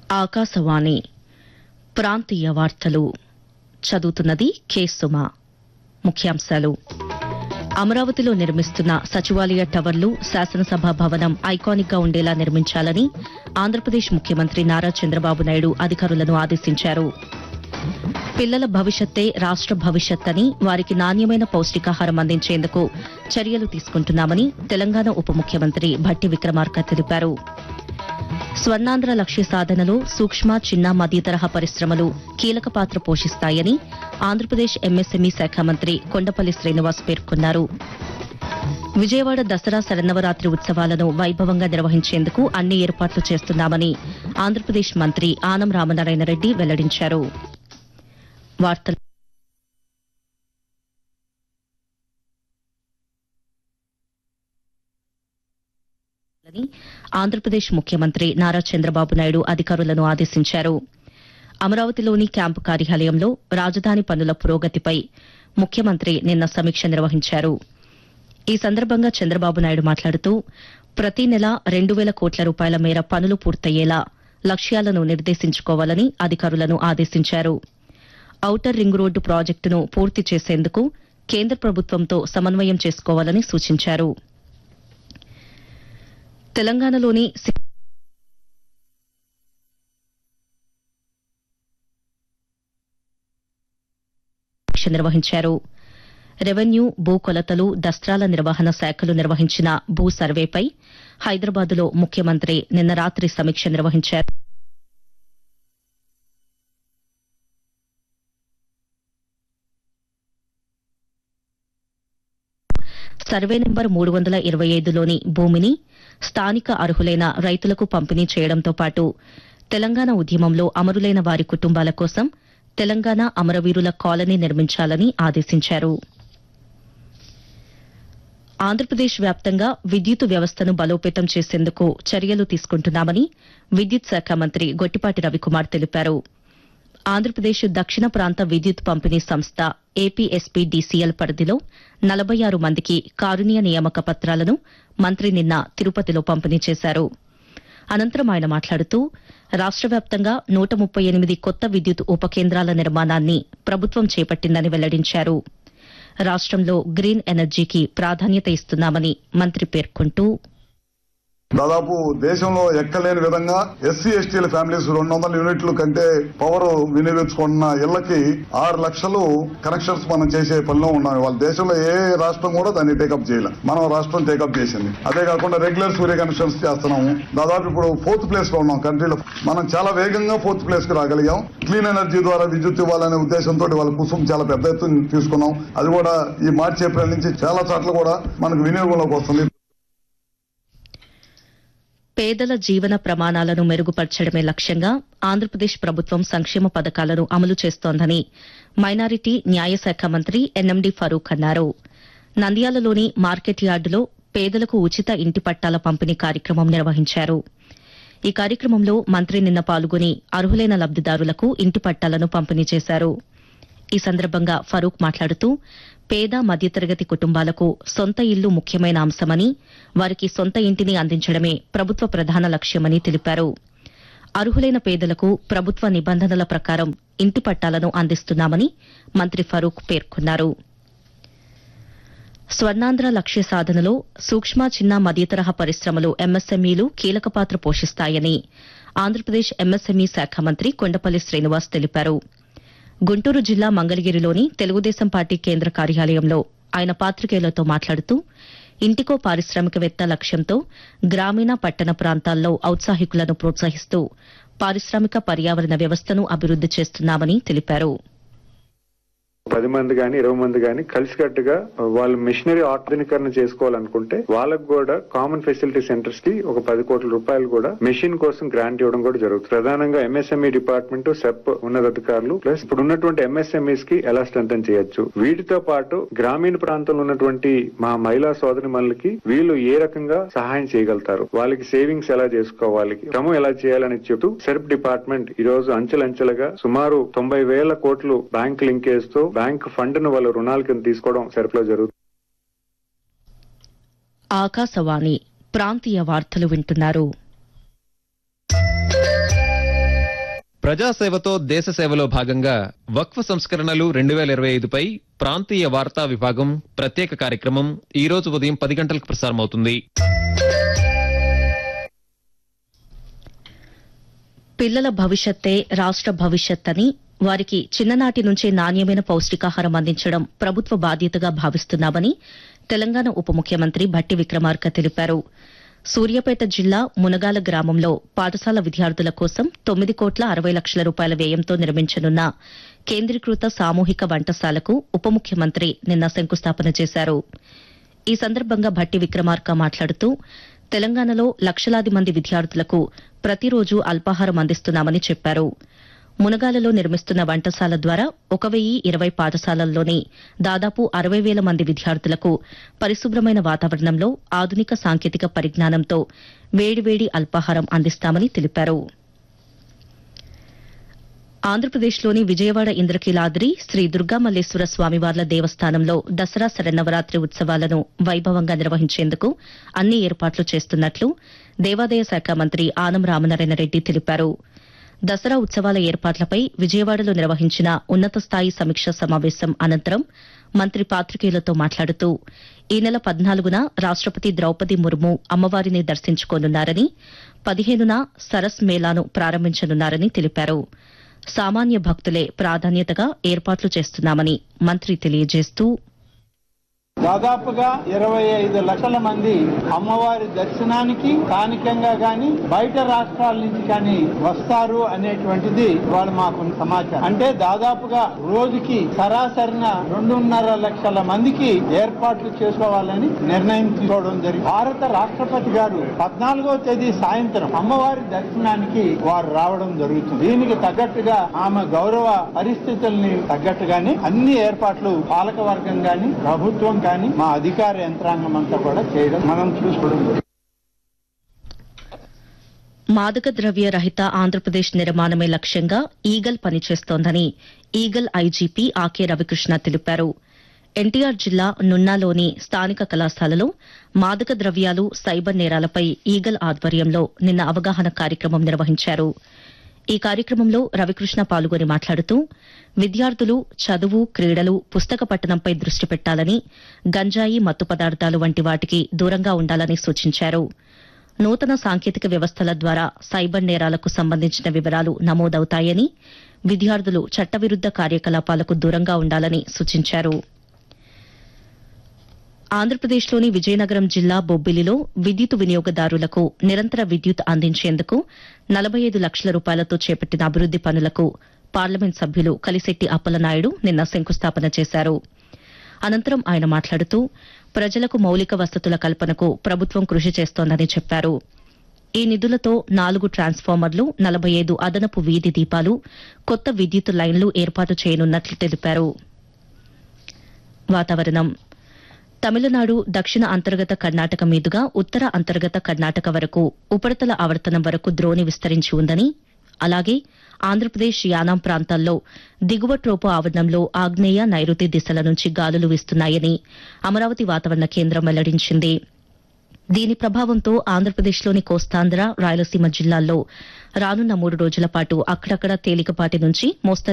ఆకాశవాణి ప్రాంతీయ వార్తలు చదువుతున్నది కె సుమ ముఖ్యాంశాలు అమరావతిలో నిర్మిస్తున్న సచివాలయ టవర్లు శాసనసభ భవనం ఐకానిక్ గా ఉండేలా నిర్మించాలని ఆంధ్రప్రదేశ్ ముఖ్యమంత్రి నారా చంద్రబాబు నాయుడు అధికారులను ఆదేశించారు పిల్లల భవిష్యత్తే రాష్ట భవిష్యత్ అని వారికి నాణ్యమైన పౌష్టికాహారం అందించేందుకు చర్యలు తీసుకుంటున్నామని తెలంగాణ ఉప ముఖ్యమంత్రి భట్టి విక్రమార్క తెలిపారు స్వర్ణాంధ్ర లక్ష్య సాధనలో సూక్ష్మ చిన్న మధ్య తరహా పరిశ్రమలు కీలక పాత్ర పోషిస్తాయని ఆంధ్రప్రదేశ్ ఎంఎస్ఎంఈ శాఖ మంత్రి కొండపల్లి శ్రీనివాస్ పేర్కొన్నారు విజయవాడ దసరా శరన్నవరాత్రి ఉత్సవాలను వైభవంగా నిర్వహించేందుకు అన్ని ఏర్పాట్లు చేస్తున్నామని ఆంధ్రప్రదేశ్ మంత్రి ఆనం రామనారాయణ రెడ్డి వెల్లడించారు వార్తలు అని ఆంధ్రప్రదేశ్ ముఖ్యమంత్రి నారా చంద్రబాబు నాయుడు అధికారులను ఆదేశించారు అమరావతిలోని క్యాంపు కార్యాలయంలో రాజధాని పనుల పురోగతిపై ముఖ్యమంత్రి నిన్న సమీక్ష నిర్వహించారు ఈ సందర్భంగా చంద్రబాబు నాయుడు మాట్లాడుతూ ప్రతి నెల రెండు వేల కోట్ల రూపాయల మేర పనులు పూర్తయ్యేలా లక్ష్యాలను నిర్దేశించుకోవాలని అధికారులను ఆదేశించారు ఔటర్ రింగ్ రోడ్డు ప్రాజెక్టును పూర్తి చేసేందుకు కేంద్ర ప్రభుత్వంతో సమన్వయం చేసుకోవాలని సూచించారు తెలంగాణలోని సి- సమీక్ష నిర్వహించారు రెవెన్యూ భూ కొలతలు దస్త్రాల నిర్వహణ శాఖలు నిర్వహించిన భూ సర్వేపై హైదరాబాద్లో ముఖ్యమంత్రి నిన్న రాత్రి సమీక్ష నిర్వహించారు సర్వే నెంబర్ మూడు వందల ఇరవై ఐదులోని భూమిని స్థానిక అర్హులైన రైతులకు పంపిణీ చేయడంతో పాటు తెలంగాణ ఉద్యమంలో అమరులైన వారి కుటుంబాల కోసం తెలంగాణ అమరవీరుల కాలనీ నిర్మించాలని ఆదేశించారు ఆంధ్రప్రదేశ్ వ్యాప్తంగా విద్యుత్ వ్యవస్థను బలోపేతం చేసేందుకు చర్యలు తీసుకుంటున్నామని విద్యుత్ శాఖ మంత్రి గొట్టిపాటి రవికుమార్ తెలిపారు ఆంధ్రప్రదేశ్ దక్షిణ ప్రాంత విద్యుత్ పంపిణీ సంస్థ ఏపీఎస్పీడీసీఎల్ పరిధిలో నలభై ఆరు మందికి కారుణ్య నియామక పత్రాలను మంత్రి నిన్న తిరుపతిలో పంపిణీ చేశారు అనంతరం ఆయన మాట్లాడుతూ రాష్ట వ్యాప్తంగా నూట ముప్పై ఎనిమిది కొత్త విద్యుత్ ఉపకేంద్రాల నిర్మాణాన్ని ప్రభుత్వం చేపట్టిందని వెల్లడించారు రాష్టంలో గ్రీన్ ఎనర్జీకి ప్రాధాన్యత ఇస్తున్నామని మంత్రి పేర్కొంటూ దాదాపు దేశంలో ఎక్కలేని విధంగా ఎస్సీ ఎస్టీల ఫ్యామిలీస్ రెండు వందల యూనిట్ల కంటే పవర్ వినియోగించుకున్న ఇళ్లకి ఆరు లక్షలు కనెక్షన్స్ మనం చేసే పనిలో ఉన్నాం వాళ్ళ దేశంలో ఏ రాష్ట్రం కూడా దాన్ని టేకప్ చేయలేదు మనం రాష్ట్రం టేకప్ చేసింది అదే కాకుండా రెగ్యులర్ సూర్య కనెక్షన్స్ చేస్తున్నాము దాదాపు ఇప్పుడు ఫోర్త్ ప్లేస్ లో ఉన్నాం కంట్రీలో మనం చాలా వేగంగా ఫోర్త్ ప్లేస్ కి రాగలిగాం క్లీన్ ఎనర్జీ ద్వారా విద్యుత్ ఇవ్వాలనే ఉద్దేశంతో వాళ్ళ కుసుం చాలా పెద్ద ఎత్తున తీసుకున్నాం అది కూడా ఈ మార్చి ఏప్రిల్ నుంచి చాలా చోట్ల కూడా మనకు వినియోగంలోకి వస్తుంది పేదల జీవన ప్రమాణాలను మెరుగుపరచడమే లక్ష్యంగా ఆంధ్రప్రదేశ్ ప్రభుత్వం సంక్షేమ పథకాలను అమలు చేస్తోందని మైనారిటీ న్యాయశాఖ మంత్రి ఎన్ఎండి ఫరూక్ అన్నారు నంద్యాలలోని మార్కెట్ యార్డులో పేదలకు ఉచిత ఇంటి పట్టాల పంపిణీ కార్యక్రమం నిర్వహించారు ఈ కార్యక్రమంలో మంత్రి నిన్న పాల్గొని అర్హులైన లబ్దిదారులకు ఇంటి పట్టాలను పంపిణీ చేశారు ఈ సందర్భంగా ఫరూక్ మాట్లాడుతూ పేద మధ్యతరగతి కుటుంబాలకు సొంత ఇల్లు ముఖ్యమైన అంశమని వారికి సొంత ఇంటిని అందించడమే ప్రభుత్వ ప్రధాన లక్ష్యమని తెలిపారు అర్హులైన పేదలకు ప్రభుత్వ నిబంధనల ప్రకారం ఇంటి పట్టాలను అందిస్తున్నామని మంత్రి ఫరూక్ పేర్కొన్నారు స్వర్ణాంధ్ర లక్ష్య సాధనలో సూక్ష్మ చిన్న మధ్యతరహా పరిశ్రమలు ఎంఎస్ఎంఈలు కీలక పాత్ర పోషిస్తాయని ఆంధ్రప్రదేశ్ ఎంఎస్ఎంఈ శాఖ మంత్రి కొండపల్లి శ్రీనివాస్ తెలిపారు గుంటూరు జిల్లా మంగళగిరిలోని తెలుగుదేశం పార్టీ కేంద్ర కార్యాలయంలో ఆయన పాత్రికేయులతో మాట్లాడుతూ ఇంటికో పారిశ్రామికవేత్త లక్ష్యంతో గ్రామీణ పట్టణ ప్రాంతాల్లో ఔత్సాహికులను ప్రోత్సహిస్తూ పారిశ్రామిక పర్యావరణ వ్యవస్థను అభివృద్ది చేస్తున్నామని తెలిపారు పది మంది గాని ఇరవై మంది గాని కలిసికట్టుగా వాళ్ళు మిషనరీ ఆధునీకరణ చేసుకోవాలనుకుంటే వాళ్ళకు కూడా కామన్ ఫెసిలిటీ సెంటర్స్ కి ఒక పది కోట్ల రూపాయలు కూడా మెషిన్ కోసం గ్రాంట్ ఇవ్వడం కూడా జరుగుతుంది ప్రధానంగా ఎంఎస్ఎంఈ డిపార్ట్మెంట్ సెప్ ఉన్నతాధికారులు ప్లస్ ఇప్పుడు ఉన్నటువంటి ఎంఎస్ఎంఈస్ కి ఎలా స్ట్రెంథన్ చేయొచ్చు వీటితో పాటు గ్రామీణ ప్రాంతంలో ఉన్నటువంటి మా మహిళా సోదరి మనులకి వీళ్ళు ఏ రకంగా సహాయం చేయగలుగుతారు వాళ్ళకి సేవింగ్స్ ఎలా చేసుకోవాలి క్రమం ఎలా చేయాలని చెబుతూ సెర్ప్ డిపార్ట్మెంట్ ఈ రోజు అంచెలంచెలుగా సుమారు తొంభై వేల కోట్లు బ్యాంక్ లింకేజ్ తో బ్యాంక్ ఫండ్ ను వాళ్ళు రుణాల కింద తీసుకోవడం సెర్ప్ లో జరుగుతుంది ఆకాశవాణి ప్రాంతీయ వార్తలు వింటున్నారు ప్రజాసేవతో దేశ సేవలో భాగంగా వక్ఫ్ సంస్కరణలు రెండు వేల ఇరవై ఐదుపై ప్రాంతీయ వార్తా విభాగం ప్రత్యేక కార్యక్రమం ఈ రోజు ఉదయం పది గంటలకు ప్రసారమవుతుంది పిల్లల భవిష్యత్తే రాష్ట్ర భవిష్యత్ అని వారికి చిన్ననాటి నుంచే నాణ్యమైన పౌష్టికాహారం అందించడం ప్రభుత్వ బాధ్యతగా భావిస్తున్నామని తెలంగాణ ఉప ముఖ్యమంత్రి భట్టి విక్రమార్క తెలిపారు సూర్యాపేట జిల్లా మునగాల గ్రామంలో పాఠశాల విద్యార్థుల కోసం తొమ్మిది కోట్ల అరవై లక్షల రూపాయల వ్యయంతో నిర్మించనున్న కేంద్రీకృత సామూహిక వంటశాలకు ఉప ముఖ్యమంత్రి నిన్న శంకుస్థాపన చేశారు ఈ సందర్భంగా భట్టి విక్రమార్క మాట్లాడుతూ తెలంగాణలో లక్షలాది మంది విద్యార్థులకు ప్రతిరోజు అల్పాహారం అందిస్తున్నామని చెప్పారు మునగాలలో నిర్మిస్తున్న వంటశాల ద్వారా ఒక వెయ్యి ఇరవై పాఠశాలల్లోని దాదాపు అరవై వేల మంది విద్యార్థులకు పరిశుభ్రమైన వాతావరణంలో ఆధునిక సాంకేతిక పరిజ్ఞానంతో వేడివేడి అల్పాహారం అందిస్తామని తెలిపారు ఆంధ్రప్రదేశ్లోని విజయవాడ ఇంద్రకీలాద్రి శ్రీ దుర్గామల్లేశ్వర స్వామివార్ల దేవస్థానంలో దసరా శరన్నవరాత్రి ఉత్సవాలను వైభవంగా నిర్వహించేందుకు అన్ని ఏర్పాట్లు చేస్తున్నట్లు దేవాదాయ శాఖ మంత్రి ఆనం రామనారాయణ రెడ్డి తెలిపారు దసరా ఉత్సవాల ఏర్పాట్లపై విజయవాడలో నిర్వహించిన ఉన్నత స్థాయి సమీక్ష సమావేశం అనంతరం మంత్రి పాత్రికేయులతో మాట్లాడుతూ ఈ నెల పద్నాలుగున రాష్టపతి ద్రౌపది ముర్ము అమ్మవారిని దర్శించుకోనున్నారని పదిహేనున సరస్ మేళాను ప్రారంభించనున్నారని తెలిపారు సామాన్య భక్తులే ప్రాధాన్యతగా ఏర్పాట్లు చేస్తున్నామని మంత్రి తెలియజేస్తూ దాదాపుగా ఇరవై ఐదు లక్షల మంది అమ్మవారి దర్శనానికి స్థానికంగా గాని బయట రాష్ట్రాల నుంచి కానీ వస్తారు అనేటువంటిది వాళ్ళు మాకు సమాచారం అంటే దాదాపుగా రోజుకి సరాసరిన రెండున్నర లక్షల మందికి ఏర్పాట్లు చేసుకోవాలని నిర్ణయం తీసుకోవడం జరిగింది భారత రాష్ట్రపతి గారు పద్నాలుగో తేదీ సాయంత్రం అమ్మవారి దర్శనానికి వారు రావడం జరుగుతుంది దీనికి తగ్గట్టుగా ఆమె గౌరవ పరిస్థితుల్ని తగ్గట్టుగానే అన్ని ఏర్పాట్లు పాలక వర్గం గాని ప్రభుత్వం కానీ మా అధికార యంత్రాంగం అంతా కూడా చేయడం మనం చూసుకోవడం జరుగుతుంది. మాదక ద్రవ్య రహిత ఆంధ్రప్రదేశ్ నిర్మాణమే లక్ష్యంగా ఈగల్ పనిచేస్తోందని ఈగల్ ఐజీపీ ఆకే రవికృష్ణ తెలిపారు ఎన్టీఆర్ జిల్లా నున్నాలోని స్థానిక కళాశాలలో మాదక ద్రవ్యాలు సైబర్ నేరాలపై ఈగల్ ఆధ్వర్యంలో నిన్న అవగాహన కార్యక్రమం నిర్వహించారు ఈ కార్యక్రమంలో రవికృష్ణ పాల్గొని మాట్లాడుతూ విద్యార్థులు చదువు క్రీడలు పుస్తక పఠనంపై దృష్టి పెట్టాలని గంజాయి మత్తు పదార్థాలు వంటి వాటికి దూరంగా ఉండాలని సూచించారు నూతన సాంకేతిక వ్యవస్థల ద్వారా సైబర్ నేరాలకు సంబంధించిన వివరాలు నమోదవుతాయని విద్యార్థులు చట్టవిరుద్ద కార్యకలాపాలకు దూరంగా ఉండాలని సూచించారు ఆంధ్రప్రదేశ్లోని విజయనగరం జిల్లా బొబ్బిలిలో విద్యుత్ వినియోగదారులకు నిరంతర విద్యుత్ అందించేందుకు నలభై ఐదు లక్షల రూపాయలతో చేపట్టిన అభివృద్ది పనులకు పార్లమెంట్ సభ్యులు కలిశెట్టి అప్పలనాయుడు నిన్న శంకుస్థాపన చేశారు అనంతరం ఆయన మాట్లాడుతూ ప్రజలకు మౌలిక వసతుల కల్పనకు ప్రభుత్వం కృషి చేస్తోందని చెప్పారు ఈ నిధులతో నాలుగు ట్రాన్స్ఫార్మర్లు నలభై ఐదు అదనపు వీధి దీపాలు కొత్త విద్యుత్ లైన్లు ఏర్పాటు చేయనున్నట్లు తెలిపారు వాతావరణం తమిళనాడు దక్షిణ అంతర్గత కర్ణాటక మీదుగా ఉత్తర అంతర్గత కర్ణాటక వరకు ఉపరితల ఆవర్తనం వరకు ద్రోణి విస్తరించి ఉందని అలాగే ఆంధ్రప్రదేశ్ యానాం ప్రాంతాల్లో దిగువ ట్రోపు ఆవరణంలో ఆగ్నేయ నైరుతి దిశల నుంచి గాలులు వీస్తున్నాయని అమరావతి వాతావరణ కేంద్రం వెల్లడించింది దీని ప్రభావంతో ఆంధ్రప్రదేశ్లోని కోస్తాంధ్ర రాయలసీమ జిల్లాల్లో రానున్న మూడు రోజుల పాటు అక్కడక్కడ తేలికపాటి నుంచి మోస్తరు